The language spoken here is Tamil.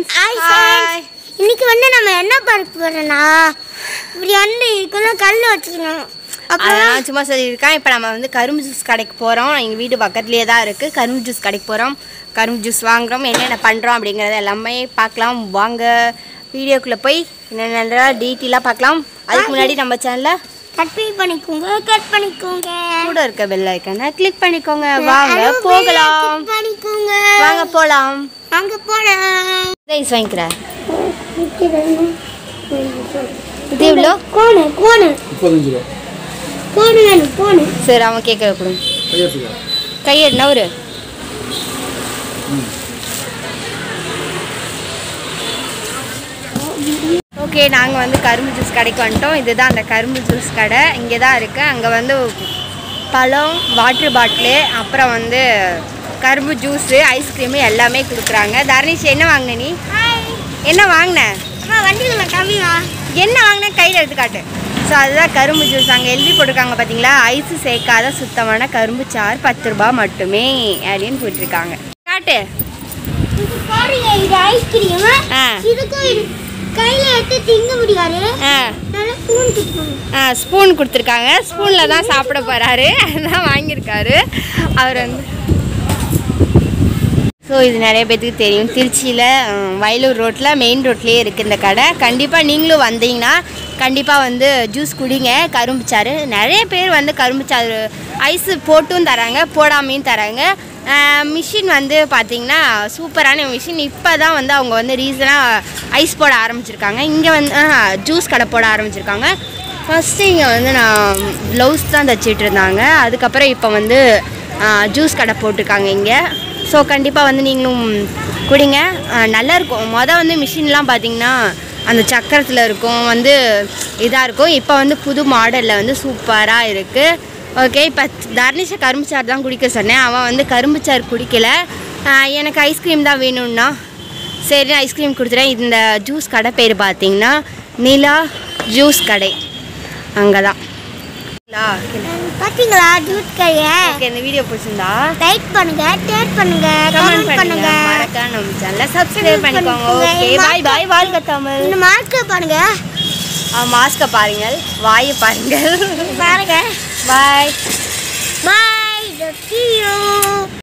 Friends Hi friends. இன்னைக்கு வந்து நம்ம என்ன பார்க்க போறோம்னா இப்படி வந்து இதுக்குள்ள கல் வச்சுக்கணும் அப்புறம் அதெல்லாம் சும்மா சொல்லியிருக்கேன் இப்போ நம்ம வந்து கரும்பு ஜூஸ் கடைக்கு போகிறோம் எங்கள் வீடு பக்கத்துலேயே தான் இருக்குது கரும்பு ஜூஸ் கடைக்கு போகிறோம் கரும்பு ஜூஸ் வாங்குறோம் என்னென்ன பண்ணுறோம் அப்படிங்கிறத எல்லாமே பார்க்கலாம் வாங்க வீடியோக்குள்ளே போய் என்னென்ன டீட்டெயிலாக பார்க்கலாம் அதுக்கு முன்னாடி நம்ம சேனலில் கட் பண்ணிக்கோங்க கட் பண்ணிக்கோங்க கூட இருக்க பெல் ஐக்கனை கிளிக் பண்ணிக்கோங்க வாங்க போகலாம் Click பண்ணிக்கோங்க வாங்க போகலாம் வாங்க போலாம் ரைஸ் வாங்கிக்கிறேன் இது எவ்வளோ கோணு கோணு முப்பத்தஞ்சு ரூபா கோணு வேணும் கோணு சரி அவன் கேட்குற கொடுங்க கையெழுத்துக்கா கையெடுனா ஒரு ஓகே நாங்கள் வந்து கரும்பு ஜூஸ் கடைக்கு வந்துட்டோம் இதுதான் அந்த கரும்பு ஜூஸ் கடை இங்கே தான் இருக்குது அங்கே வந்து பழம் வாட்டர் பாட்டிலு அப்புறம் வந்து கரும்பு ஜூஸு ஐஸ்கிரீமு எல்லாமே கொடுக்குறாங்க தர்னிஷ் என்ன வாங்கின நீ என்ன வாங்கின அம்மா வண்டியில் கம்மியா என்ன வாங்கின கையில் எடுத்து காட்டு ஸோ அதுதான் கரும்பு ஜூஸ் அங்கே எழுதி போட்டிருக்காங்க பார்த்தீங்களா ஐஸு சேர்க்காத சுத்தமான கரும்பு சாறு பத்து ரூபாய் மட்டுமே அப்படின்னு போட்டிருக்காங்க காட்டு இது பாருங்க இது ஐஸ்கிரீம் ஆ இதுக்கும் இது கையில எடுத்து திங்க முடியாது ஆ நல்லா ஸ்பூன் கொடுக்கணும் ஆ ஸ்பூன் கொடுத்துருக்காங்க ஸ்பூனில் தான் சாப்பிட போகிறாரு அதுதான் வாங்கியிருக்காரு அவர் வந்து ஸோ இது நிறைய பேத்துக்கு தெரியும் திருச்சியில் வயலூர் ரோட்டில் மெயின் ரோட்லேயே இருக்குது இந்த கடை கண்டிப்பாக நீங்களும் வந்தீங்கன்னா கண்டிப்பாக வந்து ஜூஸ் குடிங்க கரும்பு சாறு நிறைய பேர் வந்து கரும்பு சாறு ஐஸு போட்டும் தராங்க போடாமையும் தராங்க மிஷின் வந்து பார்த்திங்கன்னா சூப்பரான மிஷின் இப்போ தான் வந்து அவங்க வந்து ரீசனாக ஐஸ் போட ஆரம்பிச்சிருக்காங்க இங்கே வந்து ஜூஸ் கடை போட ஆரம்பிச்சிருக்காங்க ஃபஸ்ட்டு இங்கே வந்து நான் ப்ளவுஸ் தான் தைச்சிட்டு இருந்தாங்க அதுக்கப்புறம் இப்போ வந்து ஜூஸ் கடை போட்டிருக்காங்க இங்கே ஸோ கண்டிப்பாக வந்து நீங்களும் குடிங்க ஆ, நல்லா இருக்கும் மொதல் வந்து மிஷின்லாம் பார்த்தீங்கன்னா அந்த சக்கரத்தில் இருக்கும் வந்து இதாக இருக்கும் இப்போ வந்து புது மாடலில் வந்து சூப்பராக இருக்குது ஓகே இப்போ தர்னிஷை கரும்பு சாறு தான் குடிக்க சொன்னேன் அவன் வந்து கரும்பு சாறு குடிக்கல ஆ, எனக்கு ஐஸ்கிரீம் தான் வேணும்னா சரி ஐஸ்கிரீம் கொடுத்துட்டேன் இந்த ஜூஸ் கடை பேர் பார்த்தீங்கன்னா நிலா ஜூஸ் கடை அங்கே தான் பாத்தீங்களா ஜூட் கைய ஓகே இந்த வீடியோ பிடிச்சிருந்தா லைக் பண்ணுங்க ஷேர் பண்ணுங்க கமெண்ட் கமெண்ட் பண்ணுங்க பண்ணுங்க மறக்காம நம்ம சேனலை சப்ஸ்கிரைப் பண்ணிக்கோங்க ஓகே பாய் பாய் வாழ்க தமிழ் இந்த மார்க்க பாருங்க மாஸ்கை பாருங்கள் வாயை பாருங்கள் பாருங்க பாய் பாய் see you